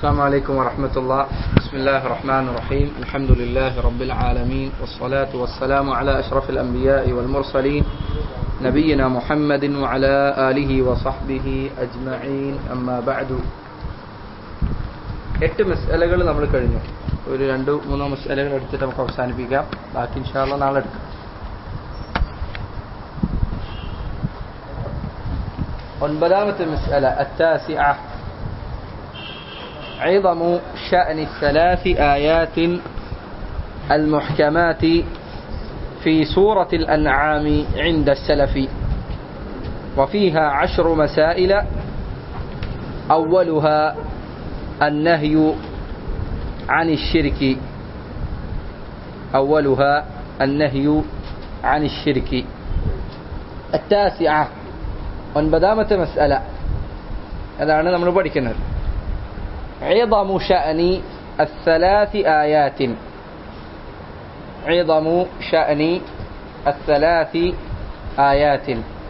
السلام عليكم ورحمة الله بسم الله الرحمن الرحيم الحمد لله رب العالمين والصلاة والسلام على أشرف الأنبياء والمرسلين نبينا محمد وعلى آله وصحبه أجمعين أما بعد എട്ട് മസാലകൾ നമ്മൾ കഴിഞ്ഞു ഒരു രണ്ടു മൂന്നോ മസാലകൾ എടുത്തിട്ട് നമുക്ക് അവസാനിപ്പിക്കാം ബാക്കി ഇൻഷാല്ല നാളെ എടുക്കാം ഒൻപതാമത്തെ മസാല التاسعة عظم شأن الثلاث آيات المحكمات في سورة الأنعام عند السلف وفيها عشر مسائل أولها النهي عن الشرك أولها النهي عن الشرك التاسعة ഒൻപതാമത്തെ മസ്അല അതാണ് നമ്മൾ പഠിക്കുന്നത് عظم شأن الثلاث آيات عظم شأن الثلاث آيات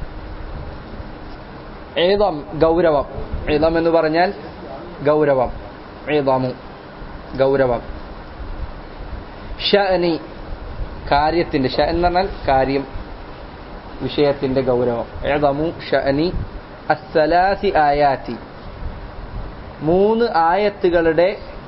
عظم ഗൗരവം عظم എന്ന് പറഞ്ഞാൽ ഗൗരവം عظم ഗൗരവം ഷഅനി കാര്യത്തിന്റെ ഷ എന്ന് പറഞ്ഞാൽ കാര്യം വിഷയത്തിന്റെ ഗൗരവം എഴമു ഷഅനി അസ്സലാസി ആയാത്തി മൂന്ന് ആയത്തുകളുടെ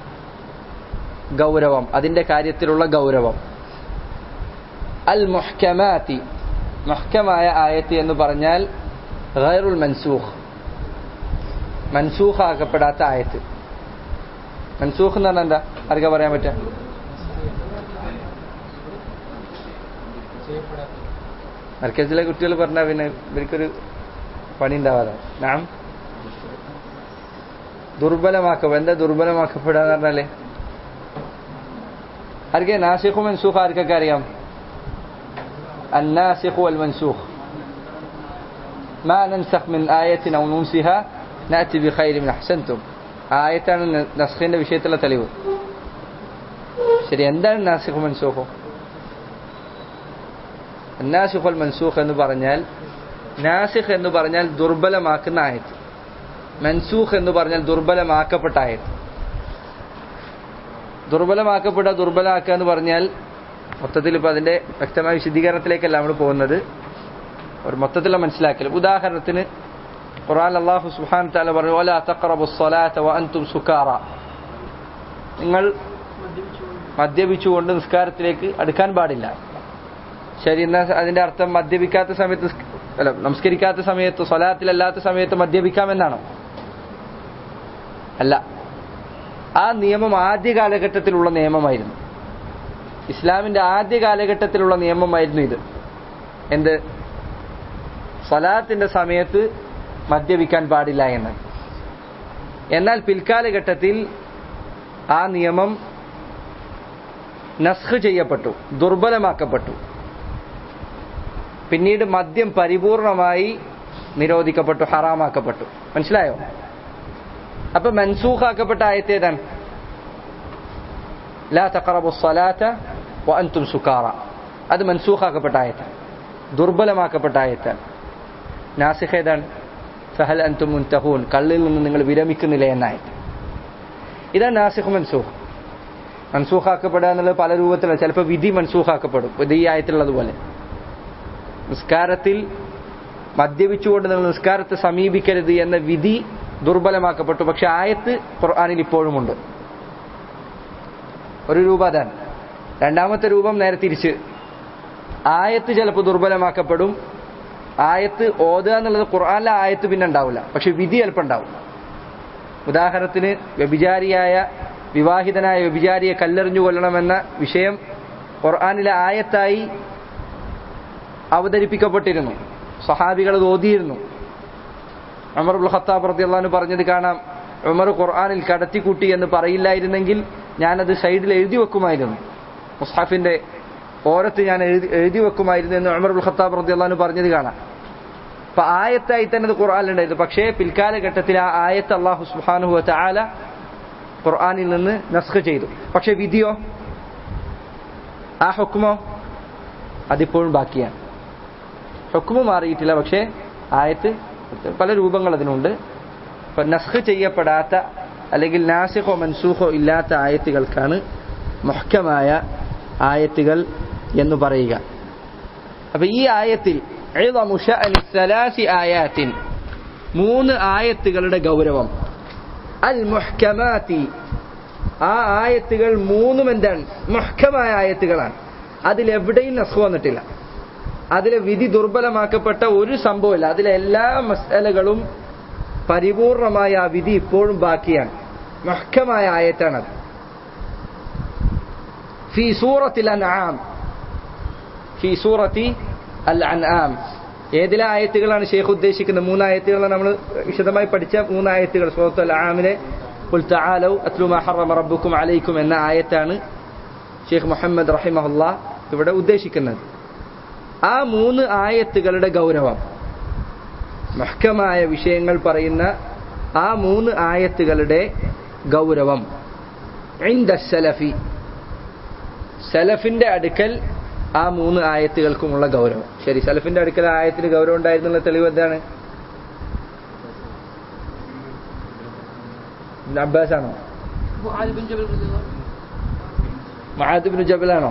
ഗൗരവം അതിന്റെ കാര്യത്തിലുള്ള ഗൗരവം അൽ മുഹ്കമാത്തി മുഹ്കമായ ആയത്ത് എന്ന് പറഞ്ഞാൽ ഗൈറുൽ മൻസൂഖ് മൻസൂഖ് ആക്കപ്പെടാത്ത ആയത്ത് മൻസൂഖ് എന്ന് പറഞ്ഞാൽ എന്താ ആർക്കാ പറയാൻ പറ്റുക മർക്കസിലെ കുട്ടികൾ പറഞ്ഞാൽ പിന്നെ ഇവർക്കൊരു പണി ഉണ്ടാവാതെ നാം ദുർബലമാക്കപ്പോ എന്താ ദുർബലമാക്കപ്പെടുക എന്ന് പറഞ്ഞാലേ ആർക്കെ നാസിഖു മൻസൂഖ് ആർക്കൊക്കെ അറിയാം الناسخ والمنسوخ ما ننسخ من آية أو ننسها نأتي بخير من أحسنتم ആയത്താണ് നസ്ഖിന്റെ വിഷയത്തിലുള്ള തെളിവ് ശരി എന്താണ് നാസിഖു മൻസൂഖ് നാസിഖുൽ മൻസൂഖ് എന്ന് പറഞ്ഞാൽ നാസിഖ് എന്ന് പറഞ്ഞാൽ ദുർബലമാക്കുന്ന ആയത്ത് മൻസൂഖ് എന്ന് പറഞ്ഞാൽ ദുർബലമാക്കപ്പെട്ട ആയത്ത് ദുർബലമാക്കപ്പെട്ട ദുർബലമാക്കുക എന്ന് പറഞ്ഞാൽ മൊത്തത്തിൽ ഇപ്പൊ അതിന്റെ വ്യക്തമായ വിശദീകരണത്തിലേക്കല്ല നമ്മൾ പോകുന്നത് ഒരു മൊത്തത്തിലുള്ള മനസ്സിലാക്കൽ ഉദാഹരണത്തിന് ഖുർആൻ അള്ളാഹു സുഹാൻ താല പറഞ്ഞു ഓല തഖറബു സ്വലാത്ത വ അൻതും സുക്കാറ നിങ്ങൾ മദ്യപിച്ചുകൊണ്ട് നിസ്കാരത്തിലേക്ക് അടുക്കാൻ പാടില്ല ശരി എന്നാൽ അതിന്റെ അർത്ഥം മദ്യപിക്കാത്ത സമയത്ത് അല്ല നമസ്കരിക്കാത്ത സമയത്ത് സ്വലാത്തിലല്ലാത്ത സമയത്ത് മദ്യപിക്കാമെന്നാണോ അല്ല ആ നിയമം ആദ്യ കാലഘട്ടത്തിലുള്ള നിയമമായിരുന്നു ഇസ്ലാമിന്റെ ആദ്യ കാലഘട്ടത്തിലുള്ള നിയമമായിരുന്നു ഇത് എന്ത് സ്വലാത്തിന്റെ സമയത്ത് മദ്യപിക്കാൻ പാടില്ല എന്ന് എന്നാൽ പിൽക്കാലഘട്ടത്തിൽ ആ നിയമം നസ്ഖ് ചെയ്യപ്പെട്ടു ദുർബലമാക്കപ്പെട്ടു പിന്നീട് മദ്യം പരിപൂർണമായി നിരോധിക്കപ്പെട്ടു ഹറാമാക്കപ്പെട്ടു മനസ്സിലായോ അപ്പൊ മൻസൂഖാക്കപ്പെട്ട ആയത്തേതാണ് ലാ തഖറബു സ്വലാത്ത വ അൻതും സുക്കാറ അത് മൻസൂഖാക്കപ്പെട്ട ആയത്താണ് ദുർബലമാക്കപ്പെട്ട ആയത്താണ് നാസിഖ് ഏതാണ് ഫഹൽ അൻതും മുൻതഹൂൻ കള്ളിൽ നിന്ന് നിങ്ങൾ വിരമിക്കുന്നില്ല എന്നായിട്ട് ഇതാണ് നാസിഖ് മൻസൂഖ് മൻസൂഖാക്കപ്പെടുക എന്നുള്ളത് പല രൂപത്തിലാണ് ചിലപ്പോൾ വിധി മൻസൂഖാക്കപ്പെടും ഇത് ഈ ആയത്തിലുള്ളതുപോലെ നിസ്കാരത്തിൽ മദ്യപിച്ചുകൊണ്ട് നിങ്ങൾ നിസ്കാരത്തെ സമീപിക്കരുത് എന്ന വിധി ദുർബലമാക്കപ്പെട്ടു പക്ഷെ ആയത്ത് ഖുർആാനിൽ ഇപ്പോഴുമുണ്ട് ഒരു രൂപ അതാണ് രണ്ടാമത്തെ രൂപം നേരെ തിരിച്ച് ആയത്ത് ചിലപ്പോൾ ദുർബലമാക്കപ്പെടും ആയത്ത് ഓതുക എന്നുള്ളത് ഖുർആാനിലെ ആയത്ത് പിന്നെ ഉണ്ടാവില്ല പക്ഷെ വിധി ചിലപ്പോൾ ഉണ്ടാവും ഉദാഹരണത്തിന് വ്യഭിചാരിയായ വിവാഹിതനായ വ്യഭിചാരിയെ കല്ലെറിഞ്ഞു കൊല്ലണമെന്ന വിഷയം ഖുർആാനിലെ ആയത്തായി അവതരിപ്പിക്കപ്പെട്ടിരുന്നു സഹാബികൾ അത് ഓതിയിരുന്നു ഉമർ ഉൽ ഖത്താബ് റളിയല്ലാഹു പറഞ്ഞത് കാണാം ഉമർ ഖുർആനിൽ കടത്തിക്കൂട്ടി എന്ന് പറയില്ലായിരുന്നെങ്കിൽ ഞാനത് സൈഡിൽ എഴുതി വെക്കുമായിരുന്നു മുസ്ഹാഫിന്റെ ഓരത്ത് ഞാൻ എഴുതി എഴുതി വെക്കുമായിരുന്നു എന്ന് ഉമർ ഉൽ ഖത്താബ് റളിയല്ലാഹു പറഞ്ഞത് കാണാം അപ്പൊ ആയത്തായി തന്നെ അത് ഖുർആനിലുണ്ടായിരുന്നു പക്ഷേ പിൽക്കാലഘട്ടത്തിൽ ആ ആയത്ത് അള്ളാഹു സുബ്ഹാനഹു വതആല ഖുർആനിൽ നിന്ന് നസ്ഖ് ചെയ്തു പക്ഷെ വിധിയോ ആ ഹുക്കുമോ അതിപ്പോഴും ബാക്കിയാണ് ഹുക്കുമ് മാറിയിട്ടില്ല പക്ഷേ ആയത്ത് പല രൂപങ്ങൾ അതിനുണ്ട് ഇപ്പൊ നസ്ഖ് ചെയ്യപ്പെടാത്ത അല്ലെങ്കിൽ നാസിഖോ മൻസൂഖോ ഇല്ലാത്ത ആയത്തുകൾക്കാണ് മുഹ്കമായ ആയത്തുകൾ എന്ന് പറയുക അപ്പൊ ഈ ആയത്തിൽ ഇളമു ശഅനി സലാസി ആയാത്തിൻ മൂന്ന് ആയത്തുകളുടെ ഗൗരവം അൽ മുഹ്കമാതി ആ ആയത്തുകൾ മൂന്നും എന്താണ് മുഹ്കമായ ആയത്തുകളാണ് അതിലെവിടെയും നസ്ഖ് വന്നിട്ടില്ല അതിലെ വിധി ദുർബലമാക്കപ്പെട്ട ഒരു സംഭവമില്ല അതിലെ എല്ലാ മസലകളും പരിപൂർണമായ ആ വിധി ഇപ്പോഴും ബാക്കിയാണ് മുഹ്കമായ ആയത്താണത് ഫി സൂറത്തിൽ അൻആം ഫി സൂറത്തി അൽ അൻആം ഏതിലെ ആയത്തുകളാണ് ഷെയ്ഖ് ഉദ്ദേശിക്കുന്നത് മൂന്നായത്തുകളാണ് നമ്മൾ വിശദമായി പഠിച്ച മൂന്നായത്തുകൾ സൂറത്ത് അൽ ആമിലെ قل تعالوا أتلوا ما حرم ربكم عليكم എന്ന ആയത്താണ് ഷെയ്ഖ് മുഹമ്മദ് റഹിമഹുല്ല ഇവിടെ ഉദ്ദേശിക്കുന്നത് ആ മൂന്ന് ആയത്തുകളുടെ ഗൗരവം മഹ്കമായ വിഷയങ്ങൾ പറയുന്ന ആ മൂന്ന് ആയത്തുകളുടെ ഗൗരവം സലഫി സലഫിന്റെ അടുക്കൽ ആ മൂന്ന് ആയത്തുകൾക്കുമുള്ള ഗൗരവം ശരി സലഫിന്റെ അടുക്കൽ ആ ആയത്തിന് ഗൗരവം ഉണ്ടായിരുന്നുള്ള തെളിവ് എന്താണ് അബ്ബാസ് ആണോ മഹാദ് ബിൻ ജബലാണോ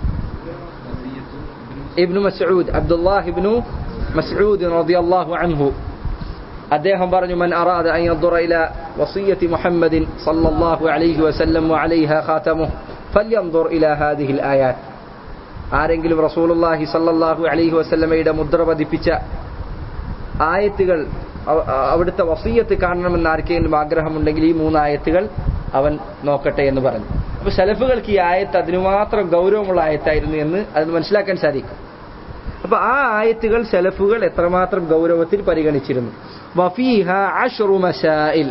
Ibn Masud Abdullah Ibn Masud റളിയല്ലാഹു അൻഹു അദ്ദേഹം പറഞ്ഞു മൻ അറാദ അൻ യൻദുറ ഇല വസിയ്യത്തി മുഹമ്മദിൻ സല്ലല്ലാഹു അലൈഹി വസല്ലം വഅലൈഹ ഖാതമുഹു ഫല്യൻദുർ ഇല ഹാദിഹിൽ ആയാത്ത് ആരെങ്കിലും റസൂലുള്ളാഹി സല്ലല്ലാഹു അലൈഹി വസല്ലമയുടെ മുദ്ര പതിപ്പിച്ച ആയത്തുകൾ അവിടുത്തെ വസീയത്ത് കാണണമെന്ന് ആർക്കെങ്കിലും ആഗ്രഹമുണ്ടെങ്കിൽ ഈ മൂന്ന് ആയത്തുകൾ അവൻ നോക്കട്ടെ എന്ന് പറഞ്ഞു അപ്പൊ സലഫുകൾക്ക് ഈ ആയത്ത് അതിനു മാത്രം ഗൗരവമുള്ള ആയത്തായിരുന്നു എന്ന് അത് മനസ്സിലാക്കാൻ സാധിക്കും അപ്പൊ ആ ആയത്തുകൾ സലഫുകൾ എത്രമാത്രം ഗൗരവത്തിൽ പരിഗണിച്ചിരുന്നു വഫീഹ അഷ്റു മസായിൽ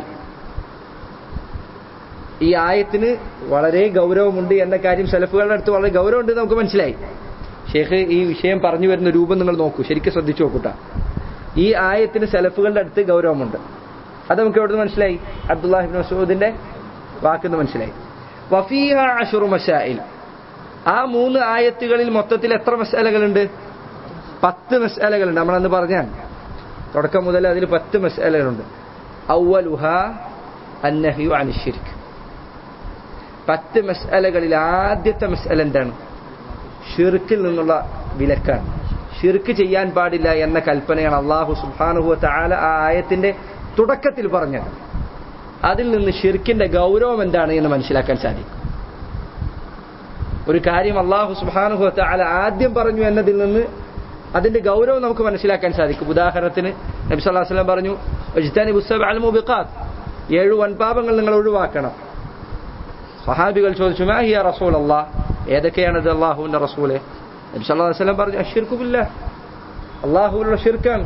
ഈ ആയത്തിന് വളരെ ഗൗരവമുണ്ട് എന്ന കാര്യം സലഫുകളുടെ അടുത്ത് വളരെ ഗൗരവമുണ്ട് നമുക്ക് മനസ്സിലായി ഷേഖ് ഈ വിഷയം പറഞ്ഞു വരുന്ന രൂപം നിങ്ങൾ നോക്കൂ ശരിക്കും ശ്രദ്ധിച്ചു നോക്കൂട്ട ഈ ആയത്തിന് സലഫുകളുടെ അടുത്ത് ഗൗരവമുണ്ട് അത് നമുക്ക് എവിടെ മനസ്സിലായി അബ്ദുല്ലാഹിബിൻ മസൂദിന്റെ വാക്കെന്ന് മനസ്സിലായി വഫീഹ അഷുറു മസായിൽ ആ മൂന്ന് ആയത്തുകളിൽ മൊത്തത്തിൽ എത്ര മസാലകളുണ്ട് പത്ത് മസാലകളുണ്ട് നമ്മളന്ന് പറഞ്ഞാൽ തുടക്കം മുതൽ അതിൽ പത്ത് മസാലകളുണ്ട് ഔവലുഹ അന്നഹിയു അനിഷിരിക്ക് പത്ത് മസാലകളിൽ ആദ്യത്തെ മസാല എന്താണ് ഷിർക്കിൽ നിന്നുള്ള വിലക്കാണ് ഷിർക്ക് ചെയ്യാൻ പാടില്ല എന്ന കൽപ്പനയാണ് അള്ളാഹു സുബാനുഹു താല ആ ആയത്തിന്റെ തുടക്കത്തിൽ പറഞ്ഞത് അതിൽ നിന്ന് ഷിർക്കിന്റെ ഗൗരവം എന്താണ് എന്ന് മനസ്സിലാക്കാൻ സാധിക്കും ഒരു കാര്യം അള്ളാഹു സുബാനുഹു താല ആദ്യം പറഞ്ഞു എന്നതിൽ നിന്ന് അതിന്റെ ഗൗരവം നമുക്ക് മനസ്സിലാക്കാൻ സാധിക്കും ഉദാഹരണത്തിന് നബി സല്ലല്ലാഹു അലൈഹി വസല്ലം പറഞ്ഞു "വജ്തനി ബുസ്സബ അൽ മുബിഖാത്ത് ഏഴ് വൻപാപങ്ങൾ നിങ്ങൾ ഒഴിവാക്കണം സഹാബികൾ ചോദിച്ചു മാ ഹിയ റസൂൽ അള്ളാഹ് ഏതൊക്കെയാണത് അള്ളാഹുവിന്റെ റസൂലെ നബി സല്ലല്ലാഹു അലൈഹി വസല്ലം പറഞ്ഞു അഷ്ർക്കു ബില്ലാഹ് അള്ളാഹുവിലുള്ള ഷിർക്കാണ്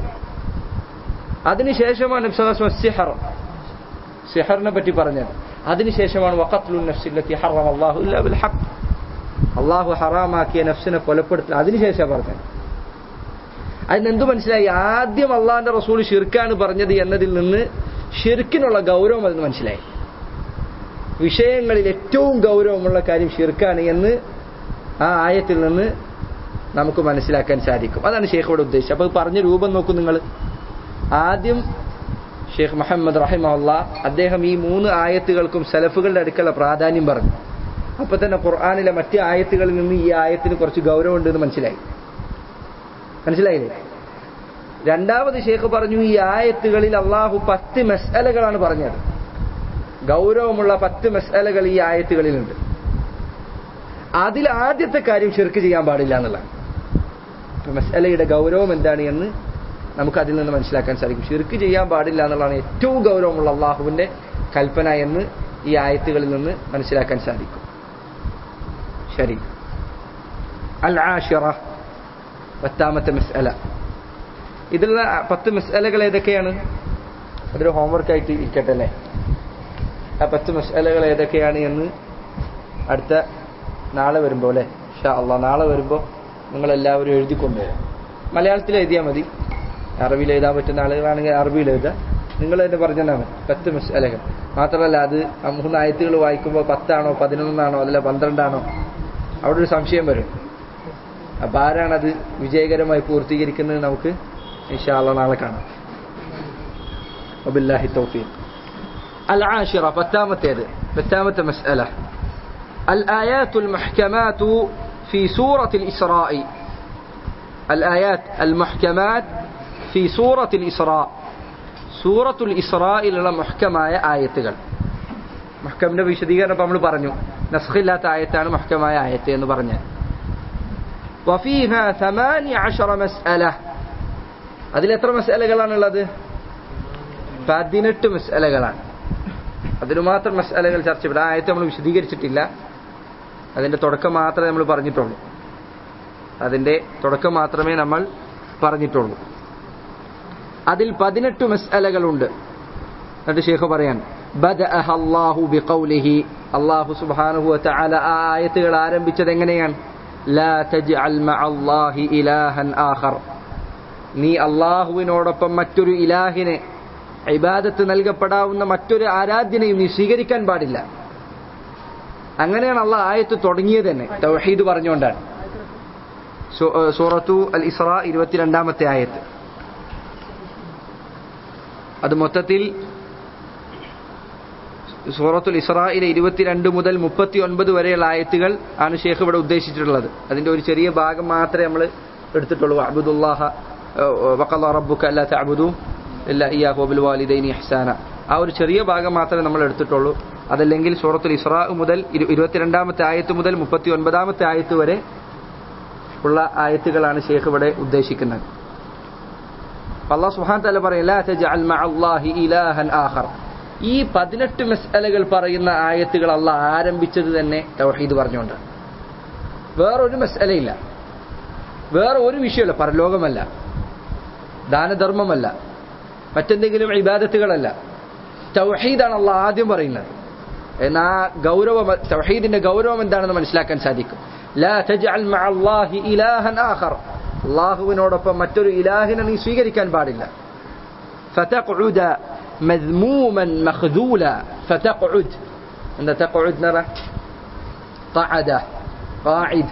അതിനുശേഷമാണ് നബി സല്ലല്ലാഹു അലൈഹി വസല്ലം സിഹർ സിഹറിനെ പറ്റി പറഞ്ഞത് അതിനുശേഷമാണ് വഖത്ലു നഫ്സില്ലത്തി ഹറമ അല്ലാഹു ഇല്ലാ ബിൽ ഹഖ് അള്ളാഹു ഹറാമാക്കിയ നഫ്സിനെ കൊലപ്പെടുത്തൽ അതിനുശേഷം പറഞ്ഞത് അതിനെന്തു മനസ്സിലായി ആദ്യം അള്ളാഹിന്റെ റസൂൽ ഷിർക്കാണ് പറഞ്ഞത് എന്നതിൽ നിന്ന് ഷിർക്കിനുള്ള ഗൗരവം അതിന് മനസ്സിലായി വിഷയങ്ങളിൽ ഏറ്റവും ഗൗരവമുള്ള കാര്യം ഷിർക്കാണ് എന്ന് ആ ആയത്തിൽ നിന്ന് നമുക്ക് മനസ്സിലാക്കാൻ സാധിക്കും അതാണ് ഷെയ്ഖോട് ഉദ്ദേശിച്ചത് അപ്പോൾ പറഞ്ഞ രൂപം നോക്കൂ നിങ്ങൾ ആദ്യം ഷെയ്ഖ് മുഹമ്മദ് റഹിമല്ല അദ്ദേഹം ഈ മൂന്ന് ആയത്തുകൾക്കും സലഫുകളുടെ അടുക്കലുള്ള പ്രാധാന്യം പറഞ്ഞു അപ്പൊ തന്നെ ഖുർആാനിലെ മറ്റ് ആയത്തുകളിൽ നിന്ന് ഈ ആയത്തിന് കുറച്ച് ഗൗരവമുണ്ട് എന്ന് മനസ്സിലായി മനസ്സിലായില്ലേ രണ്ടാമത് ഷേഖ് പറഞ്ഞു ഈ ആയത്തുകളിൽ അള്ളാഹു പത്ത് മെസ്അലകളാണ് പറഞ്ഞത് ഗൗരവമുള്ള പത്ത് മെസ്അലകൾ ഈ ആയത്തുകളിലുണ്ട് അതിൽ ആദ്യത്തെ കാര്യം ഷിർക്ക് ചെയ്യാൻ പാടില്ല എന്നുള്ളതാണ് അപ്പൊ മെസ്അലയുടെ ഗൗരവം എന്താണ് എന്ന് നമുക്ക് അതിൽ നിന്ന് മനസ്സിലാക്കാൻ സാധിക്കും ഷിർക്ക് ചെയ്യാൻ പാടില്ല എന്നുള്ളതാണ് ഏറ്റവും ഗൗരവമുള്ള അള്ളാഹുവിന്റെ കൽപ്പന എന്ന് ഈ ആയത്തുകളിൽ നിന്ന് മനസ്സിലാക്കാൻ സാധിക്കും ശരി അൽ ആഷിറ പത്താമത്തെ മസ്അല ഇതിലുള്ള പത്ത് മസ്അലകൾ ഏതൊക്കെയാണ് അതൊരു ഹോംവർക്ക് ആയിട്ട് ഇരിക്കട്ടെ അല്ലേ ആ പത്ത് മസ്അലകൾ ഏതൊക്കെയാണ് എന്ന് അടുത്ത നാളെ വരുമ്പോൾ അല്ലേ ഷാ അള്ളാ നാളെ വരുമ്പോൾ നിങ്ങളെല്ലാവരും എഴുതിക്കൊണ്ടുവരാം മലയാളത്തിൽ എഴുതിയാൽ മതി അറബിയിൽ എഴുതാൻ പറ്റുന്ന ആളുകളാണെങ്കിൽ അറബിയിൽ എഴുതുക നിങ്ങൾ തന്നെ പറഞ്ഞാൽ മതി പത്ത് മസ്അലകൾ മാത്രമല്ല അത് ആ മൂന്ന് ആയത്തുകൾ വായിക്കുമ്പോൾ പത്താണോ പതിനൊന്നാണോ അല്ല പന്ത്രണ്ടാണോ അവിടെ ഒരു സംശയം വരും അപ്പൊ ആരാണത് വിജയകരമായി പൂർത്തീകരിക്കുന്നത് നമുക്ക് ഇൻഷാല്ല നാളെ കാണാം വബില്ലാഹി തൗഫീഖ് العاشرة പത്താമത്തേത് പത്താമത്തെ مسألة الآيات المحكمات في سورة الإسراء الآيات المحكمات في سورة الإسراء سورة الإسراء لنا محكمة ആയത്തുകൾ മുഹക്കമിന്റെ വിശദീകരണം ഇപ്പം നമ്മൾ പറഞ്ഞു നസ്ഖില്ലാത്ത ആയത്താണ് മുഹക്കമായ ആയത്ത് എന്ന് പറഞ്ഞ് وفيها ثمانية عشر مسألة അതിൽ എത്ര മസാലകളാണുള്ളത് പതിനെട്ട് മസാലകളാണ് അതിന് മാത്രം മസാലകൾ ചർച്ച ഇവിടെ ആയത്ത് നമ്മൾ വിശദീകരിച്ചിട്ടില്ല അതിന്റെ തുടക്കം മാത്രമേ നമ്മൾ പറഞ്ഞിട്ടുള്ളൂ അതിന്റെ തുടക്കം മാത്രമേ നമ്മൾ പറഞ്ഞിട്ടുള്ളൂ അതിൽ പതിനെട്ട് മസാലകളുണ്ട് എന്നിട്ട് ഷേഖ് പറയാൻ بدأها الله بقوله الله سبحانه وتعالى ആയത്തുകൾ ആരംഭിച്ചത് എങ്ങനെയാണ് لا تجعل مع الله إلها آخر നീ അള്ളാഹുവിനോടൊപ്പം മറ്റൊരു ഇലാഹിനെ ഇബാദത്ത് നൽകപ്പെടാവുന്ന മറ്റൊരു ആരാധ്യനെയും നീ സ്വീകരിക്കാൻ പാടില്ല അങ്ങനെയാണ് അള്ളാഹ് ആയത്ത് തുടങ്ങിയത് തന്നെ തൗഹീദ് പറഞ്ഞുകൊണ്ടാണ് സൂറത്തു അൽ ഇസ്ര ഇരുപത്തിരണ്ടാമത്തെ ആയത്ത് അത് മൊത്തത്തിൽ സൂറത്തുൽ ഇസ്രായിലെ ഇരുപത്തിരണ്ട് മുതൽ മുപ്പത്തി ഒൻപത് വരെയുള്ള ആയത്തുകൾ ആണ് ഷേഖ് ഇവിടെ ഉദ്ദേശിച്ചിട്ടുള്ളത് അതിന്റെ ഒരു ചെറിയ ഭാഗം മാത്രമേ നമ്മൾ എടുത്തിട്ടുള്ളൂ അബുദുല്ലാഹ വക്കല്ല റബ്ബുക്ക് അല്ല തഅബുദു ഇല്ല ഇയാഹു ബിൽ വാലിദൈനി ഇഹ്സാന ആ ഒരു ചെറിയ ഭാഗം മാത്രമേ നമ്മൾ എടുത്തിട്ടുള്ളൂ അതല്ലെങ്കിൽ സൂറത്തുൽ ഇസ്രാ മുതൽ ഇരുപത്തിരണ്ടാമത്തെ ആയത്ത് മുതൽ മുപ്പത്തി ഒൻപതാമത്തെ ആയത്ത് വരെ ഉള്ള ആയത്തുകളാണ് ഷേഖ് ഇവിടെ ഉദ്ദേശിക്കുന്നത് അള്ളാഹു സുഹാൻ തല പറയും ലാ തജഅൽ മഅല്ലാഹി ഇലാഹൻ ആഖർ ഈ പതിനെട്ട് മസ്അലകൾ പറയുന്ന ആയത്തുകൾ അള്ളാഹ് ആരംഭിച്ചത് തന്നെ തൗഹീദ് പറഞ്ഞുകൊണ്ട് വേറൊരു മസ്അലയില്ല വേറെ ഒരു വിഷയമല്ല പരലോകമല്ല ദാനധർമ്മമല്ല മറ്റെന്തെങ്കിലും ഇബാദത്തുകളല്ല തൗഹീദാണ് അള്ളാഹ് ആദ്യം പറയുന്നത് എന്നാ ഗൗരവം തൗഹീദിന്റെ ഗൗരവം എന്താണെന്ന് മനസ്സിലാക്കാൻ സാധിക്കും ലാ തജ്അൽ മഅല്ലാഹി ഇലാഹൻ ആഖർ അള്ളാഹുവിനോടൊപ്പം മറ്റൊരു ഇലാഹിനെ നീ സ്വീകരിക്കാൻ പാടില്ല فتقعد مذموما مخذولا فتقعد عند تقعد نرى قعد قاعد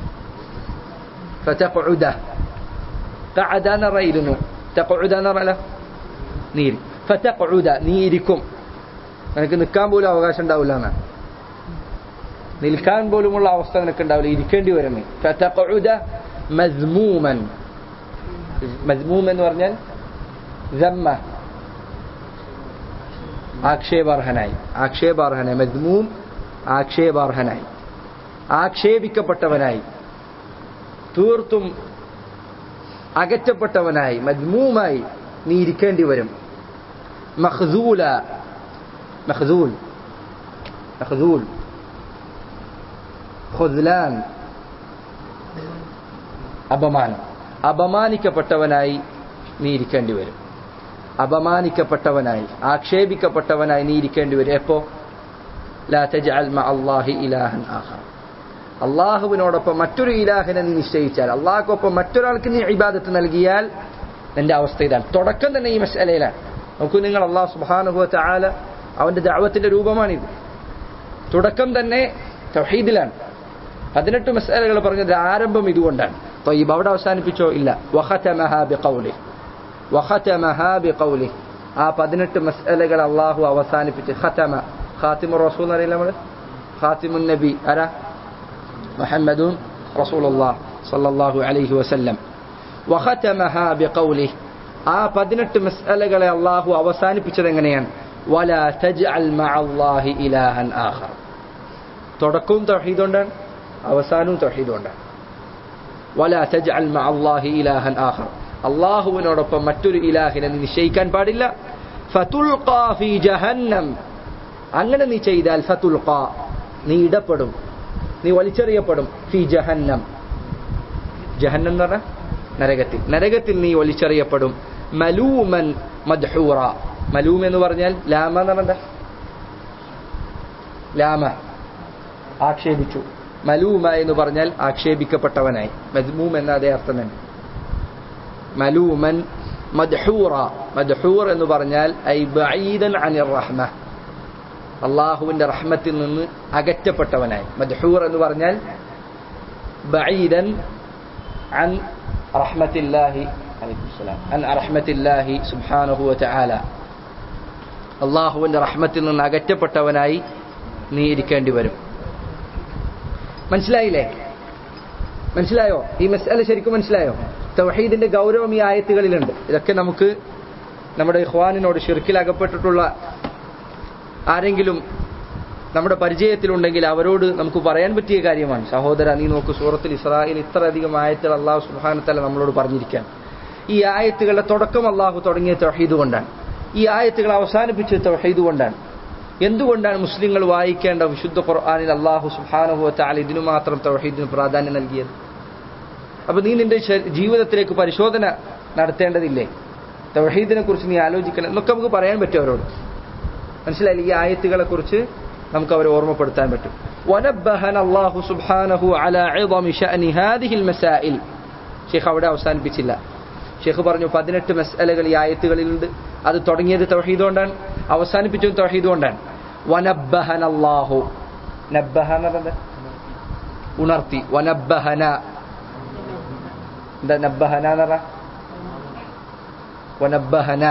فتقعد قعد نرى إذنه تقعد نرى له നീരി ഫതഖഉദ നീരിക്കും നിനക്ക് നിൽക്കാൻ പോലും അവകാശം ഉണ്ടാവില്ല എന്നാണ് നിൽക്കാൻ പോലുമുള്ള അവസ്ഥ നിനക്ക് ഉണ്ടാവില്ല ഇരിക്കേണ്ടി വരും നീ ഫതഖഉദ മസ്മൂമൻ മസ്മൂം എന്ന് പറഞ്ഞാൽ ജമ്മ ആക്ഷേപാർഹനായി ആക്ഷേപാർഹനായി മസ്മൂം ആക്ഷേപാർഹനായി ആക്ഷേപിക്കപ്പെട്ടവനായി തീർത്തും അകറ്റപ്പെട്ടവനായി മദ്മൂമായി നീ ഇരിക്കേണ്ടി വരും മഖ്സൂല മഖ്സൂൽ മഖ്സൂൽ ഖുദ്ലാൻ അപമാനം അപമാനിക്കപ്പെട്ടവനായി നീ ഇരിക്കേണ്ടി വരും അപമാനിക്കപ്പെട്ടവനായി ആക്ഷേപിക്കപ്പെട്ടവനായി നീ ഇരിക്കേണ്ടി വരും എപ്പോ ലാ തജ്അൽ മഅല്ലാഹി ഇലാഹൻ ആഖർ അള്ളാഹുവിനോടൊപ്പം മറ്റൊരു ഇലാഹിനെ നീ നിശ്ചയിച്ചാൽ അള്ളാഹ്ക്കൊപ്പം മറ്റൊരാൾക്ക് നീ ഇബാദത്ത് നൽകിയാൽ നിന്റെ അവസ്ഥ ഇതാണ് തുടക്കം തന്നെ ഈ മസലയിലാണ് നോക്കൂ നിങ്ങൾ അള്ളാഹു സുബാനുഭവത്തെ ആല അവന്റെ ദാവത്തിന്റെ രൂപമാണിത് തുടക്കം തന്നെ തൗഹീദിലാണ് പതിനെട്ട് മസാലകൾ പറഞ്ഞത് ആരംഭം ഇതുകൊണ്ടാണ് തൊയ്യബ് അവിടെ അവസാനിപ്പിച്ചോ ഇല്ല വഹതമഹാബി വഹതമഹാബി ആ പതിനെട്ട് മസാലകൾ അള്ളാഹു അവസാനിപ്പിച്ച് ഖതമ ഖാത്തിമു റസൂൽ എന്നറിയില്ല നമ്മള് ഖാത്തിമുൻ നബി ആരാ മുഹമ്മദുൻ റസൂലുള്ളാഹ് സല്ലല്ലാഹു അലൈഹി വസല്ലം വഖതമഹാ ബിഖൗലിഹി ആ പതിനെട്ട് മസ്അലകളെ അള്ളാഹു അവസാനിപ്പിച്ചത് എങ്ങനെയാണ് വല തജ്അൽ മഅല്ലാഹി ഇലാഹൻ ആഖർ തുടക്കവും തൗഹീദ് കൊണ്ടാണ് അവസാനവും തൗഹീദ് കൊണ്ടാണ് വല തജ്അൽ മഅല്ലാഹി ഇലാഹൻ ആഖർ അള്ളാഹുവിനോടൊപ്പം മറ്റൊരു ഇലാഹിനെ നീ നിശ്ചയിക്കാൻ പാടില്ല ഫതുൽഖാ ഫീ ജഹന്നം അങ്ങനെ നീ ചെയ്താൽ ഫതുൽഖാ നീ ഇടപെടും നീ വലിച്ചെറിയപ്പെടും ഫി ജഹന്നം ജഹന്നം എന്ന് പറഞ്ഞാൽ നരകത്തിൽ നരകത്തിൽ നീ വലിച്ചെറിയപ്പെടും മലൂമൻ മദ്ഹൂറ മലൂം എന്ന് പറഞ്ഞാൽ ലാമ എന്ന് പറഞ്ഞ ലാമ ആക്ഷേപിച്ചു മലൂമ എന്ന് പറഞ്ഞാൽ ആക്ഷേപിക്കപ്പെട്ടവനായി മദ്മൂം എന്ന അതേ അർത്ഥം തന്നെ മലൂമൻ മദ്ഹൂറ മദ്ഹൂർ എന്ന് പറഞ്ഞാൽ ഐ ബഈദൻ അനിർ റഹ്മ അള്ളാഹുവിന്റെ റഹ്മത്തിൽ നിന്ന് അകറ്റപ്പെട്ടവനായി മദ്ഹൂർ എന്ന് പറഞ്ഞാൽ ബഈദൻ അൻ റഹ്മത്തില്ലാഹി അലൈഹിസ്സലാം അൻ റഹ്മത്തില്ലാഹി സുബ്ഹാനഹു വതആല അള്ളാഹുവിന്റെ റഹ്മത്തിൽ നിന്ന് അകറ്റപ്പെട്ടവനായി നീ ഇരിക്കേണ്ടി വരും മനസ്സിലായില്ലേ മനസ്സിലായോ ഈ മസ്അല ശരിക്കും മനസ്സിലായോ തൗഹീദിന്റെ ഗൗരവം ഈ ആയത്തുകളിലുണ്ട് ഇതൊക്കെ നമുക്ക് നമ്മുടെ ഇഖ്വാനിനോട് ഷിർക്കിലകപ്പെട്ടിട്ടുള്ള ആരെങ്കിലും നമ്മുടെ പരിചയത്തിലുണ്ടെങ്കിൽ അവരോട് നമുക്ക് പറയാൻ പറ്റിയ കാര്യമാണ് സഹോദര നീ നോക്ക് സൂറത്തിൽ ഇസ്രായേൽ ഇത്രയധികം ആയത്തുകൾ അള്ളാഹു സുബാനത്തല നമ്മളോട് പറഞ്ഞിരിക്കാൻ ഈ ആയത്തുകളുടെ തുടക്കം അള്ളാഹു തുടങ്ങിയ തൗഹീദ് കൊണ്ടാണ് ഈ ആയത്തുകൾ അവസാനിപ്പിച്ചത് തൗഹീദ് കൊണ്ടാണ് എന്തുകൊണ്ടാണ് മുസ്ലിങ്ങൾ വായിക്കേണ്ട വിശുദ്ധ ഖുർആാനിൽ അള്ളാഹു സുബാനുഭവത്താൽ ഇതിനു മാത്രം തൗഹീദിന് പ്രാധാന്യം നൽകിയത് അപ്പൊ നീ നിന്റെ ജീവിതത്തിലേക്ക് പരിശോധന നടത്തേണ്ടതില്ലേ തൗഹീദിനെ കുറിച്ച് നീ ആലോചിക്കണം എന്നൊക്കെ നമുക്ക് പറയാൻ പറ്റും അവരോട് മനസ്സിലായില്ലേ ഈ ആയത്തുകളെ കുറിച്ച് നമുക്ക് അവരെ ഓർമ്മപ്പെടുത്താൻ പറ്റും വനബ്ബഹന അല്ലാഹു സുബ്ഹാനഹു അലാ ഇദമി ശഅനി ഹാദിഹിൽ മസാഇൽ ഷെയ്ഖ് അവിടെ അവസാനിപ്പിച്ചില്ല ഷെയ്ഖ് പറഞ്ഞു പതിനെട്ട് മസ്അലകൾ ഈ ആയത്തുകളിലുണ്ട് അത് തുടങ്ങിയത് തൗഹീദ് കൊണ്ടാണ് അവസാനിപ്പിച്ചത് തൗഹീദ് കൊണ്ടാണ് വനബ്ബഹന അല്ലാഹു നബ്ബഹന എന്താ ഉണർത്തി വനബ്ബഹന എന്താ നബ്ബഹന എന്ന് പറഞ്ഞ വനബ്ബഹന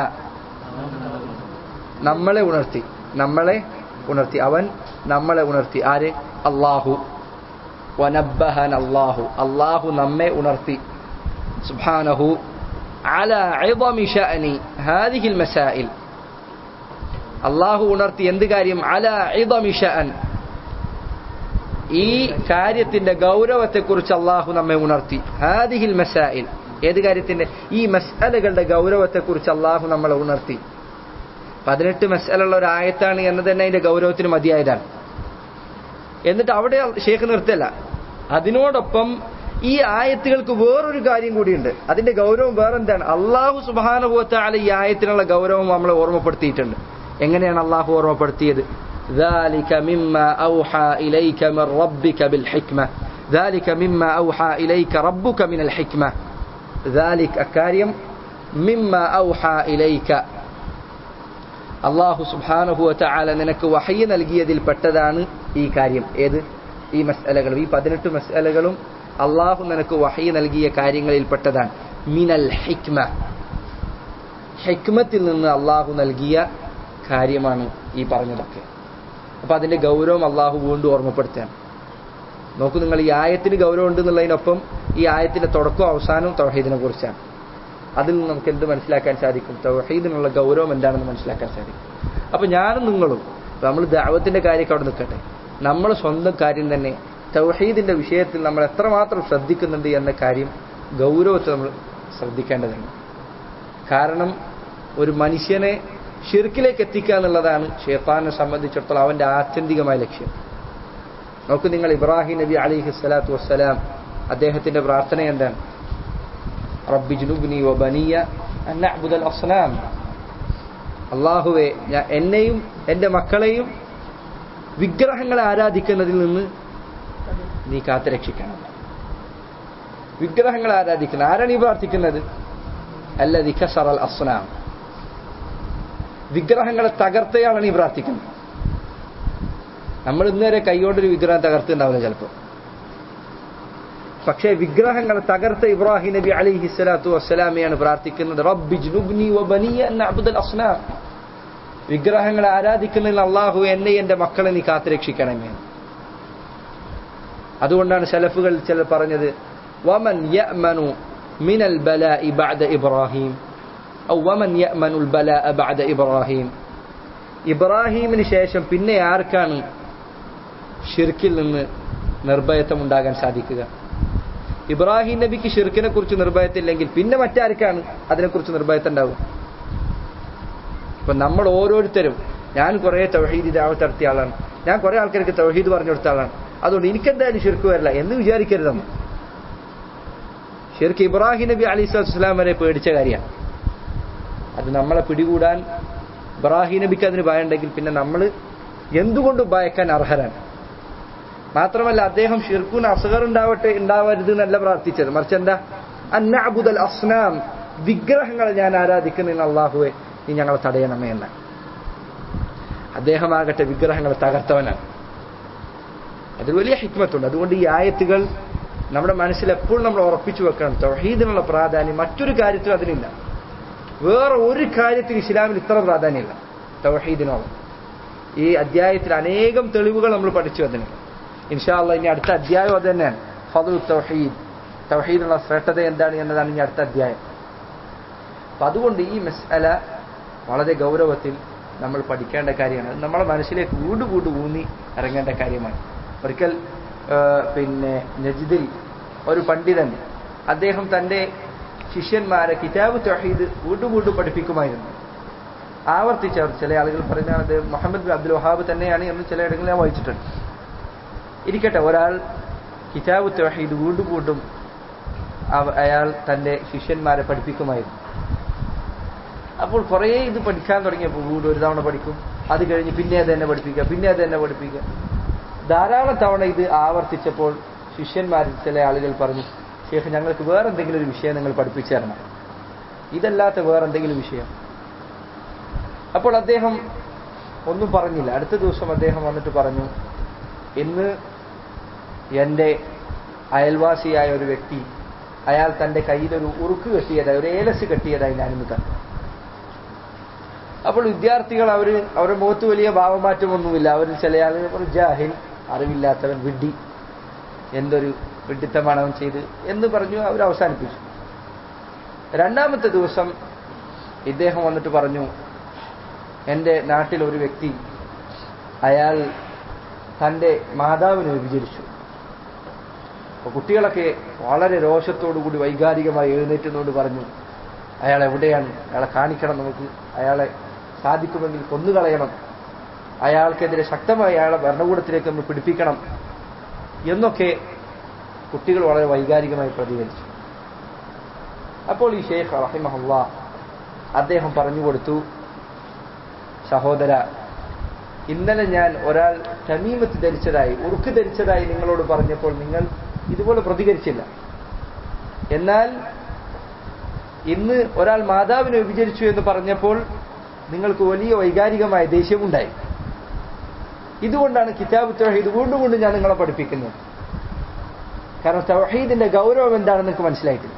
നമ്മളെ ഉണർത്തി നമ്മളെ ഉണർത്തി അവൻ നമ്മളെ ഉണർത്തി ആര് അള്ളാഹു വനബ്ബഹൻ അള്ളാഹു അള്ളാഹു നമ്മെ ഉണർത്തി സുബ്ഹാനഹു على عظم شأن هذه المسائل അള്ളാഹു ഉണർത്തി എന്ത് കാര്യം അല ഇദമി ഷഅൻ ഈ കാര്യത്തിന്റെ ഗൗരവത്തെക്കുറിച്ച് അള്ളാഹു നമ്മെ ഉണർത്തി ഹാദിഹിൽ മസായിൽ ഏത് കാര്യത്തിന്റെ ഈ മസ്അലകളുടെ ഗൗരവത്തെക്കുറിച്ച് അള്ളാഹു നമ്മളെ ഉണർത്തി പതിനെട്ട് മസ്അലുള്ള ഒരു ആയത്താണ് എന്ന് തന്നെ അതിന്റെ ഗൗരവത്തിന് മതിയായതാണ് എന്നിട്ട് അവിടെ ഷേഖ് നിർത്തല്ല അതിനോടൊപ്പം ഈ ആയത്തുകൾക്ക് വേറൊരു കാര്യം കൂടിയുണ്ട് അതിന്റെ ഗൗരവം വേറെന്താണ് അള്ളാഹു സുബാനുഭവത്താല ഈ ആയത്തിനുള്ള ഗൗരവം നമ്മളെ ഓർമ്മപ്പെടുത്തിയിട്ടുണ്ട് എങ്ങനെയാണ് അള്ളാഹു ഓർമ്മപ്പെടുത്തിയത് ذلك مما أوحى إليك من ربك بالحكمة ذلك مما أوحى إليك ربك من الحكمة ذلك أكاريم مما أوحى إليك അള്ളാഹു സുബാനഹു വല നിനക്ക് വഹയ്യ നൽകിയതിൽ പെട്ടതാണ് ഈ കാര്യം ഏത് ഈ മസ്അലകളും ഈ പതിനെട്ട് മസ്അലകളും അള്ളാഹു നിനക്ക് വഹയ്യ നൽകിയ കാര്യങ്ങളിൽ പെട്ടതാണ് മിനൽ ഹിക്മ ഹിക്മത്തിൽ നിന്ന് അള്ളാഹു നൽകിയ കാര്യമാണ് ഈ പറഞ്ഞതൊക്കെ അപ്പൊ അതിന്റെ ഗൗരവം അള്ളാഹു വീണ്ടും ഓർമ്മപ്പെടുത്തുകയാണ് നോക്കൂ നിങ്ങൾ ഈ ആയത്തിന് ഗൗരവം ഉണ്ട് എന്നുള്ളതിനൊപ്പം ഈ ആയത്തിന്റെ തുടക്കവും അവസാനവും തൗഹീദിനെ കുറിച്ചാണ് അതിൽ നിന്ന് നമുക്ക് എന്ത് മനസ്സിലാക്കാൻ സാധിക്കും തൗഹീദിനുള്ള ഗൗരവം എന്താണെന്ന് മനസ്സിലാക്കാൻ സാധിക്കും അപ്പൊ ഞാനും നിങ്ങളും നമ്മൾ ദാവത്തിന്റെ കാര്യമൊക്കെ അവിടെ നിൽക്കട്ടെ നമ്മൾ സ്വന്തം കാര്യം തന്നെ തൗഹീദിന്റെ വിഷയത്തിൽ നമ്മൾ എത്രമാത്രം ശ്രദ്ധിക്കുന്നുണ്ട് എന്ന കാര്യം ഗൗരവത്തെ നമ്മൾ ശ്രദ്ധിക്കേണ്ടതുണ്ട് കാരണം ഒരു മനുഷ്യനെ ഷിർക്കിലേക്ക് എത്തിക്കുക എന്നുള്ളതാണ് ഷെയ്ത്താനെ സംബന്ധിച്ചിടത്തോളം അവന്റെ ആത്യന്തികമായ ലക്ഷ്യം നോക്കൂ നിങ്ങൾ ഇബ്രാഹിം നബി അലിഹി സ്വലാത്തു വസ്സലാം അദ്ദേഹത്തിന്റെ പ്രാർത്ഥന എന്താണ് റബ്ബി ജുനുബ്നി വബനിയ അന്നഅബുദൽ അസ്നാം അള്ളാഹുവെ ഞാൻ എന്നെയും എൻ്റെ മക്കളെയും വിഗ്രഹങ്ങളെ ആരാധിക്കുന്നതിൽ നിന്ന് നീ കാത്തുരക്ഷിക്കണം വിഗ്രഹങ്ങളെ ആരാധിക്കുന്ന ആരാണ് ഈ പ്രാർത്ഥിക്കുന്നത് അല്ല ദിഖസറൽ അസ്നാം വിഗ്രഹങ്ങളെ തകർത്തയാളാണ് ഈ പ്രാർത്ഥിക്കുന്നത് നമ്മൾ ഇന്നുവരെ കൈകൊണ്ടൊരു വിഗ്രഹം തകർത്തുണ്ടാവില്ല ചിലപ്പോൾ പക്ഷേ വിഗ്രഹങ്ങളെ തകർത്ത ഇബ്രാഹിം നബി അലിഹി സ്വലാത്തു വസ്സലാമയാണ് പ്രാർത്ഥിക്കുന്നത് റബ്ബി ജുനുബ്നി വബനിയ അബ്ദുൽ അസ്നാം വിഗ്രഹങ്ങളെ ആരാധിക്കുന്നതിൽ അള്ളാഹു എന്നെ എന്റെ മക്കളെ നീ കാത്തുരക്ഷിക്കണമേ അതുകൊണ്ടാണ് ശലഫുകൾ ചിലർ പറഞ്ഞത് വമൻ യഅ്മനു മിനൽ ബലാഇ ബഅദ ഇബ്രാഹിം ഔ വമൻ യഅ്മനുൽ ബലാഅ ബഅദ ഇബ്രാഹിം ഇബ്രാഹിമിന് ശേഷം പിന്നെ ആർക്കാണ് ഷിർക്കിൽ നിന്ന് നിർഭയത്വം ഉണ്ടാകാൻ സാധിക്കുക ഇബ്രാഹിം നബിക്ക് ഷിർക്കിനെ കുറിച്ച് നിർഭയത്തില്ലെങ്കിൽ പിന്നെ മറ്റാർക്കാണ് അതിനെക്കുറിച്ച് നിർഭയത്വം ഉണ്ടാവും ഇപ്പൊ നമ്മൾ ഓരോരുത്തരും ഞാൻ കുറെ തൗഹീദ് ദാവത്ത് നടത്തിയ ആളാണ് ഞാൻ കുറെ ആൾക്കാർക്ക് തൗഹീദ് പറഞ്ഞു കൊടുത്ത ആളാണ് അതുകൊണ്ട് എനിക്കെന്തായാലും ഷിർക്ക് വരില്ല എന്ന് വിചാരിക്കരുത് നമ്മൾ ഷിർക്ക് ഇബ്രാഹിം നബി അലി സ്വലാം വരെ പേടിച്ച കാര്യമാണ് അത് നമ്മളെ പിടികൂടാൻ ഇബ്രാഹിം നബിക്ക് അതിന് ഭയമുണ്ടെങ്കിൽ പിന്നെ നമ്മൾ എന്തുകൊണ്ട് ഭയക്കാൻ അർഹരാണ് മാത്രമല്ല അദ്ദേഹം ഷിർക്കുൻ അസഹർ ഉണ്ടാവട്ടെ ഉണ്ടാവരുത് എന്നല്ല പ്രാർത്ഥിച്ചത് മറിച്ച് എന്താ അന്നഅബുദൽ അസ്നാം വിഗ്രഹങ്ങളെ ഞാൻ ആരാധിക്കുന്ന അള്ളാഹുവെ നീ ഞങ്ങളെ തടയണമേ എന്ന് അദ്ദേഹമാകട്ടെ വിഗ്രഹങ്ങളെ തകർത്തവനാണ് അതിൽ വലിയ ഹിക്മത്തുണ്ട് അതുകൊണ്ട് ഈ ആയത്തുകൾ നമ്മുടെ മനസ്സിൽ എപ്പോഴും നമ്മൾ ഉറപ്പിച്ചു വെക്കണം തൗഹീദിനുള്ള പ്രാധാന്യം മറ്റൊരു കാര്യത്തിലും അതിനില്ല വേറെ ഒരു കാര്യത്തിൽ ഇസ്ലാമിൽ ഇത്ര പ്രാധാന്യമില്ല തൗഹീദിനോളം ഈ അധ്യായത്തിൽ അനേകം തെളിവുകൾ നമ്മൾ പഠിച്ചു അതിന് ഇൻഷാല്ല ഇനി അടുത്ത അധ്യായം അത് തന്നെയാണ് ഫതു തൗഹീദ് തൗഹീദിനുള്ള ശ്രേഷ്ഠത എന്താണ് എന്നതാണ് ഇനി അടുത്ത അധ്യായം അപ്പൊ അതുകൊണ്ട് ഈ മസ്അല വളരെ ഗൗരവത്തിൽ നമ്മൾ പഠിക്കേണ്ട കാര്യമാണ് അത് നമ്മുടെ മനസ്സിലേക്ക് വീണ്ടും വീണ്ടും ഊന്നി ഇറങ്ങേണ്ട കാര്യമാണ് ഒരിക്കൽ ആ, പിന്നെ നജിദിൽ ഒരു പണ്ഡിതൻ അദ്ദേഹം തന്റെ ശിഷ്യന്മാരെ കിതാബ് തൗഹീദ് വീണ്ടും വീണ്ടും പഠിപ്പിക്കുമായിരുന്നു ആവർത്തിച്ചവർ ചില ആളുകൾ പറയുന്നത് അത് മുഹമ്മദ് ബിൻ അബ്ദുൽ വഹാബ് തന്നെയാണ് എന്ന് ചില ഇടങ്ങളിൽ ഞാൻ വായിച്ചിട്ടുണ്ട് ഇരിക്കട്ടെ ഒരാൾ കിതാബ് തൗഹീദ് വീണ്ടും വീണ്ടും അവ- അയാൾ തന്റെ ശിഷ്യന്മാരെ പഠിപ്പിക്കുമായിരുന്നു അപ്പോൾ കുറേ ഇത് പഠിക്കാൻ തുടങ്ങിയപ്പോൾ വീണ്ടും ഒരു തവണ പഠിക്കും അത് കഴിഞ്ഞ് പിന്നെ അത് തന്നെ പഠിപ്പിക്കുക പിന്നെ അത് തന്നെ പഠിപ്പിക്കുക ധാരാളം തവണ ഇത് ആവർത്തിച്ചപ്പോൾ ശിഷ്യന്മാരിൽ ചില ആളുകൾ പറഞ്ഞു ശേഖ് ഞങ്ങൾക്ക് വേറെ എന്തെങ്കിലും ഒരു വിഷയം നിങ്ങൾ പഠിപ്പിച്ചു തരണം ഇതല്ലാത്ത വേറെ എന്തെങ്കിലും വിഷയം അപ്പോൾ അദ്ദേഹം ഒന്നും പറഞ്ഞില്ല അടുത്ത ദിവസം അദ്ദേഹം വന്നിട്ട് പറഞ്ഞു ഇന്ന് എൻ്റെ അയൽവാസിയായ ഒരു വ്യക്തി അയാൾ തന്റെ കയ്യിലൊരു ഉറുക്ക് കെട്ടിയതായി ഒരു ഏലസ് കെട്ടിയതായി ഞാനിന്ന് കണ്ടു അപ്പോൾ വിദ്യാർത്ഥികൾ അവർ അവരുടെ മുഖത്ത് വലിയ ഭാവമാറ്റമൊന്നുമില്ല അവരിൽ ചില ആളുകൾ പറഞ്ഞു ജാഹിൽ അറിവില്ലാത്തവൻ വിഡ്ഢി എന്തൊരു വിഡ്ഢിത്തമാണ് അവൻ ചെയ്ത് എന്ന് പറഞ്ഞു അവർ അവസാനിപ്പിച്ചു രണ്ടാമത്തെ ദിവസം ഇദ്ദേഹം വന്നിട്ട് പറഞ്ഞു എൻ്റെ നാട്ടിൽ ഒരു വ്യക്തി അയാൾ തൻ്റെ മാതാവിനെ വിഭജിച്ചു അപ്പോൾ കുട്ടികളൊക്കെ വളരെ രോഷത്തോടുകൂടി വൈകാരികമായി എഴുന്നേറ്റുന്നോട് പറഞ്ഞു അയാൾ എവിടെയാണ് അയാളെ കാണിക്കണം നമുക്ക് അയാളെ സാധിക്കുമെങ്കിൽ കൊന്നുകളയണം അയാൾക്കെതിരെ ശക്തമായി അയാളെ ഭരണകൂടത്തിലേക്ക് നമ്മൾ പിടിപ്പിക്കണം എന്നൊക്കെ കുട്ടികൾ വളരെ വൈകാരികമായി പ്രതികരിച്ചു അപ്പോൾ ഈ ഷെയ്ഖ് റഹിമഹുല്ല അദ്ദേഹം പറഞ്ഞു കൊടുത്തു സഹോദര ഇന്നലെ ഞാൻ ഒരാൾ തമീമത്ത് ധരിച്ചതായി ഉറുക്ക് ധരിച്ചതായി നിങ്ങളോട് പറഞ്ഞപ്പോൾ നിങ്ങൾ ഇതുപോലെ പ്രതികരിച്ചില്ല എന്നാൽ ഇന്ന് ഒരാൾ മാതാവിനെ വിഭജിച്ചു എന്ന് പറഞ്ഞപ്പോൾ നിങ്ങൾക്ക് വലിയ വൈകാരികമായ ദേഷ്യമുണ്ടായി ഇതുകൊണ്ടാണ് കിതാബ് തൗഹീദ് വീണ്ടും വീണ്ടും ഞാൻ നിങ്ങളെ പഠിപ്പിക്കുന്നത് കാരണം തൗഹീദിന്റെ ഗൗരവം എന്താണെന്ന് നിങ്ങൾക്ക് മനസ്സിലായിട്ടില്ല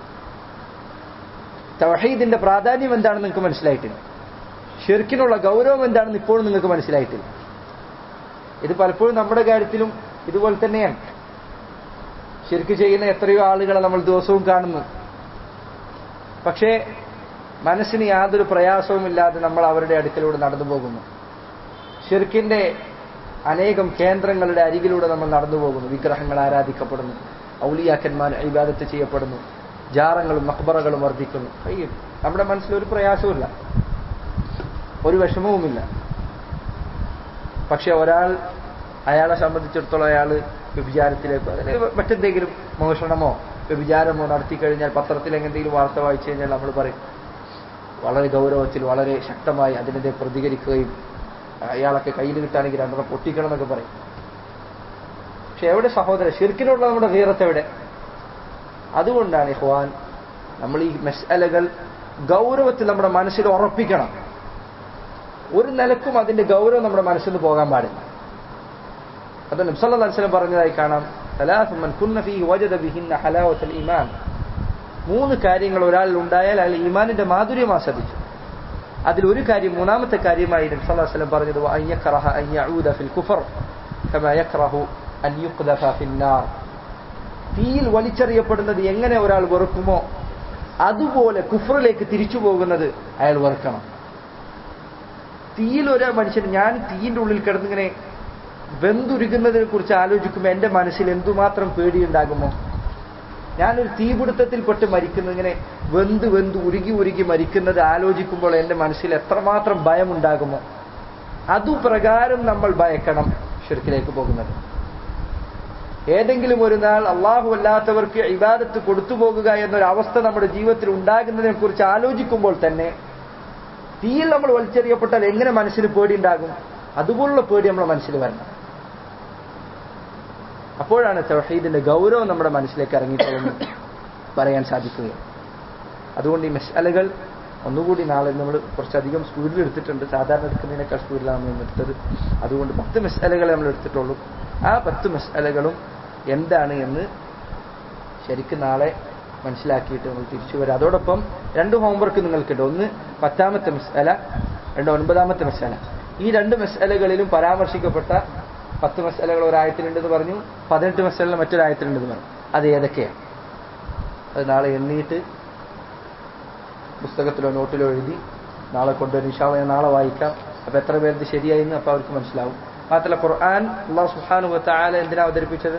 തൗഹീദിന്റെ പ്രാധാന്യം എന്താണെന്ന് നിങ്ങൾക്ക് മനസ്സിലായിട്ടില്ല ഷിർക്കിനുള്ള ഗൗരവം എന്താണെന്ന് ഇപ്പോഴും നിങ്ങൾക്ക് മനസ്സിലായിട്ടില്ല ഇത് പലപ്പോഴും നമ്മുടെ കാര്യത്തിലും ഇതുപോലെ തന്നെയാണ് ഷിർക്ക് ചെയ്യുന്ന എത്രയോ ആളുകളെ നമ്മൾ ദിവസവും കാണുന്നു പക്ഷേ മനസ്സിന് യാതൊരു പ്രയാസവുമില്ലാതെ നമ്മൾ അവരുടെ അടുക്കലൂടെ നടന്നു പോകുന്നു ഷിർക്കിന്റെ അനേകം കേന്ദ്രങ്ങളുടെ അരികിലൂടെ നമ്മൾ നടന്നു പോകുന്നു വിഗ്രഹങ്ങൾ ആരാധിക്കപ്പെടുന്നു ഔലിയാക്കന്മാർ ഇബാദത്ത് ചെയ്യപ്പെടുന്നു ജാറങ്ങളും മക്ബറകളും വർദ്ധിക്കുന്നു അയ്യോ നമ്മുടെ മനസ്സിൽ ഒരു പ്രയാസവുമില്ല ഒരു വിഷമവുമില്ല പക്ഷെ ഒരാൾ അയാളെ സംബന്ധിച്ചിടത്തോളം അയാൾ വ്യഭിചാരത്തിലേക്ക് അല്ലെങ്കിൽ മറ്റെന്തെങ്കിലും മോഷണമോ വ്യഭിചാരമോ നടത്തി കഴിഞ്ഞാൽ പത്രത്തിൽ എന്തെങ്കിലും വാർത്ത വായിച്ചു കഴിഞ്ഞാൽ നമ്മൾ പറയും വളരെ ഗൗരവത്തിൽ വളരെ ശക്തമായി അതിനെതിരെ പ്രതികരിക്കുകയും അയാളൊക്കെ കയ്യിൽ കിട്ടുകയാണെങ്കിൽ രണ്ടെണ്ണം പൊട്ടിക്കണം എന്നൊക്കെ പറയും പക്ഷെ എവിടെ സഹോദരൻ ഷിർക്കിനുള്ള നമ്മുടെ വീറത്ത് എവിടെ അതുകൊണ്ടാണ് ഇഹ്വാൻ നമ്മൾ ഈ മെസ്അലകൾ ഗൗരവത്തിൽ നമ്മുടെ മനസ്സിൽ ഉറപ്പിക്കണം ഒരു നിലക്കും അതിന്റെ ഗൗരവം നമ്മുടെ മനസ്സിൽ നിന്ന് പോകാൻ പാടില്ല അത് നബ്സല്ലാ അലിസ്ലം പറഞ്ഞതായി കാണാം സലാസുമൻ കുന്ന ഫീ വജദ ബിഹിന്ന ഹലാവത്തൽ ഈമാൻ മൂന്ന് കാര്യങ്ങൾ ഒരാളിൽ ഉണ്ടായാൽ അയാൾ ഈമാനിന്റെ മാധുര്യം ആസ്വദിച്ചു അതിൽ ഒരു കാര്യം മൂന്നാമത്തെ കാര്യമായി നബി സല്ലല്ലാഹു അലൈഹി വസല്ലം പറഞ്ഞത് അൻ യക്റഹ അൻ യഊദ ഫിൽ കുഫർ കമാ യക്റഹു അൻ യുഖ്ദഫ ഫിൻ നാർ തീയിൽ വലിച്ചെറിയപ്പെടുന്നത് എങ്ങനെ ഒരാൾ വെറുക്കുമോ അതുപോലെ കുഫറിലേക്ക് തിരിച്ചു പോകുന്നത് അയാൾ വെറുക്കണം തീയിൽ ഒരു മനുഷ്യൻ ഞാൻ തീയിന്റെ ഉള്ളിൽ കിടന്നിങ്ങനെ വെന്തുരുകുന്നതിനെ കുറിച്ച് ആലോചിക്കുമ്പോൾ എന്റെ മനസ്സിൽ എന്തുമാത്രം പേടിയുണ്ടാകുമോ ഞാനൊരു തീപിടുത്തത്തിൽപ്പെട്ട് മരിക്കുന്നത് ഇങ്ങനെ വെന്ത് വെന്ത് ഉരുകി ഉരുകി മരിക്കുന്നത് ആലോചിക്കുമ്പോൾ എന്റെ മനസ്സിൽ എത്രമാത്രം ഭയമുണ്ടാകുമോ അതുപ്രകാരം നമ്മൾ ഭയക്കണം ഷിർക്കിലേക്ക് പോകുന്നത് ഏതെങ്കിലും ഒരു നാൾ അള്ളാഹു അല്ലാത്തവർക്ക് ഇബാദത്ത് കൊടുത്തു പോകുക എന്നൊരവസ്ഥ നമ്മുടെ ജീവിതത്തിൽ ഉണ്ടാകുന്നതിനെ കുറിച്ച് ആലോചിക്കുമ്പോൾ തന്നെ തീയിൽ നമ്മൾ വലിച്ചെറിയപ്പെട്ടാൽ എങ്ങനെ മനസ്സിന് പേടി ഉണ്ടാകും അതുപോലുള്ള പേടി നമ്മുടെ മനസ്സിൽ വരണം അപ്പോഴാണ് തൗഹീദിന്റെ ഗൗരവം നമ്മുടെ മനസ്സിലേക്ക് ഇറങ്ങിയിട്ടുള്ളതെന്ന് പറയാൻ സാധിക്കുക അതുകൊണ്ട് ഈ മെസ്അലകൾ ഒന്നുകൂടി നാളെ നമ്മൾ കുറച്ചധികം സ്പീഡിൽ എടുത്തിട്ടുണ്ട് സാധാരണ എടുക്കുന്നതിനേക്കാൾ സ്പീഡിലാണ് നമ്മൾ എടുത്തത് അതുകൊണ്ട് പത്ത് മെസ്അലകൾ നമ്മൾ എടുത്തിട്ടുള്ളൂ ആ പത്ത് മെസ്അലകളും എന്താണ് എന്ന് ശരിക്കും നാളെ മനസ്സിലാക്കിയിട്ട് നമ്മൾ തിരിച്ചു വരാം അതോടൊപ്പം രണ്ട് ഹോംവർക്ക് നിങ്ങൾക്കുണ്ട് ഒന്ന് പത്താമത്തെ മെസ്അല രണ്ട് ഒൻപതാമത്തെ മസാല ഈ രണ്ട് മസാലകളിലും പരാമർശിക്കപ്പെട്ട പത്ത് മസാലകൾ ഒരായത്തിലുണ്ടെന്ന് പറഞ്ഞു പതിനെട്ട് മസാലകൾ മറ്റൊരായത്തിലുണ്ടെന്ന് പറഞ്ഞു അത് ഏതൊക്കെയാണ് അത് നാളെ എണ്ണിയിട്ട് പുസ്തകത്തിലോ നോട്ടിലോ എഴുതി നാളെ കൊണ്ടുവരും ഇൻഷാള്ള ഞാൻ നാളെ വായിക്കാം അപ്പൊ എത്ര പേർക്ക് ശരിയായിന്ന് അപ്പൊ അവർക്ക് മനസ്സിലാവും മാത്രമല്ല ഖുർആൻ അള്ളാഹു സുബ്ഹാനഹു വതആല എന്തിനാ അവതരിപ്പിച്ചത്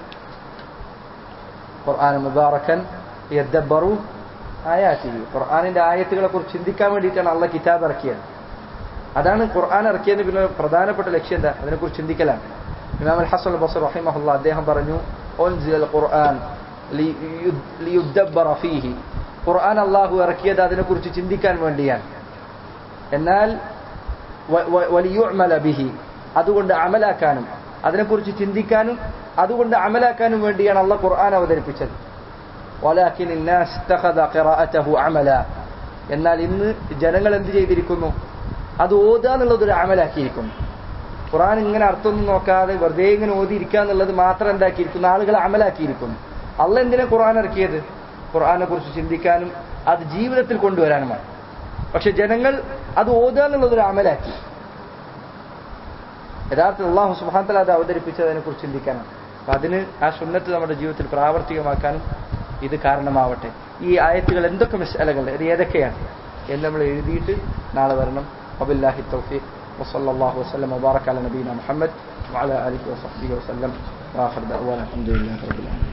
ഖുർആൻ മുബാറക്കൻ യദ്ദബ്ബറു ആയാത്തിഹി ഖുർആനിന്റെ ആയത്തുകളെ കുറിച്ച് ചിന്തിക്കാൻ വേണ്ടിയിട്ടാണ് അള്ളാഹ് കിതാബ് ഇറക്കിയത് അതാണ് ഖുർആൻ ഇറക്കിയതിന് പിന്നെ പ്രധാനപ്പെട്ട ലക്ഷ്യം എന്താ അതിനെക്കുറിച്ച് ചിന്തിക്കലാണ് ഇമാം അൽ ഹസൻ ബസർ റഹിമഹുല്ല അദ്ദേഹം പറഞ്ഞു "ഉൻസില ഖുർആൻ ലിയുദ്ദബ്ബറ ഫീഹി ഖുർആൻ അള്ളാഹു ഇറക്കിയത് അതിനെക്കുറിച്ച് ചിന്തിക്കാൻ വേണ്ടിയാണ് എന്നാൽ വ- വ- വലിയുഅ്മല ബിഹി അതുകൊണ്ട് അമലാക്കാനും അതിനെക്കുറിച്ച് ചിന്തിക്കാനും അതുകൊണ്ട് അമലാക്കാനും വേണ്ടിയാണ് അള്ളാഹ് ഖുർആൻ അവതരിപ്പിച്ചത് വലാക്കിൻ الناس اتخذ قراءته عملا എന്നാൽ ഇന്ന് ജനങ്ങൾ എന്ത് ചെയ്തിരിക്കുന്നു അത് ഓതുക എന്നുള്ളത് ഒരു അമലാക്കിയിരിക്കുന്നു ഖുർആൻ ഇങ്ങനെ അർത്ഥമൊന്നും നോക്കാതെ വെറുതെ ഇങ്ങനെ ഓതിയിരിക്കുക എന്നുള്ളത് മാത്രം എന്താക്കിയിരിക്കുന്നു ആളുകൾ അമലാക്കിയിരിക്കുന്നു അള്ള എന്തിനാ ഖുർആൻ ഇറക്കിയത് ഖുർആനെ കുറിച്ച് ചിന്തിക്കാനും അത് ജീവിതത്തിൽ കൊണ്ടുവരാനുമാണ് പക്ഷെ ജനങ്ങൾ അത് ഓതുക എന്നുള്ളത് ഒരു അമലാക്കി യഥാർത്ഥത്തിൽ അള്ളാഹു സുബാന്തല അത് അവതരിപ്പിച്ചതിനെ കുറിച്ച് ചിന്തിക്കാനാണ് അപ്പൊ അതിന് ആ സുന്നത്ത് നമ്മുടെ ജീവിതത്തിൽ പ്രാവർത്തികമാക്കാനും ഇത് കാരണമാവട്ടെ ഈ ആയത്തുകൾ എന്തൊക്കെ മിസ്അലകൾ ഇത് ഏതൊക്കെയാണ് എന്ന് നമ്മൾ എഴുതിയിട്ട് നാളെ വരണം അബില്ലാഹി തൗഫീഖ് وصلى الله وسلم وبارك على نبينا محمد وعلى اله وصحبه وسلم واخر دعوانا الحمد لله رب العالمين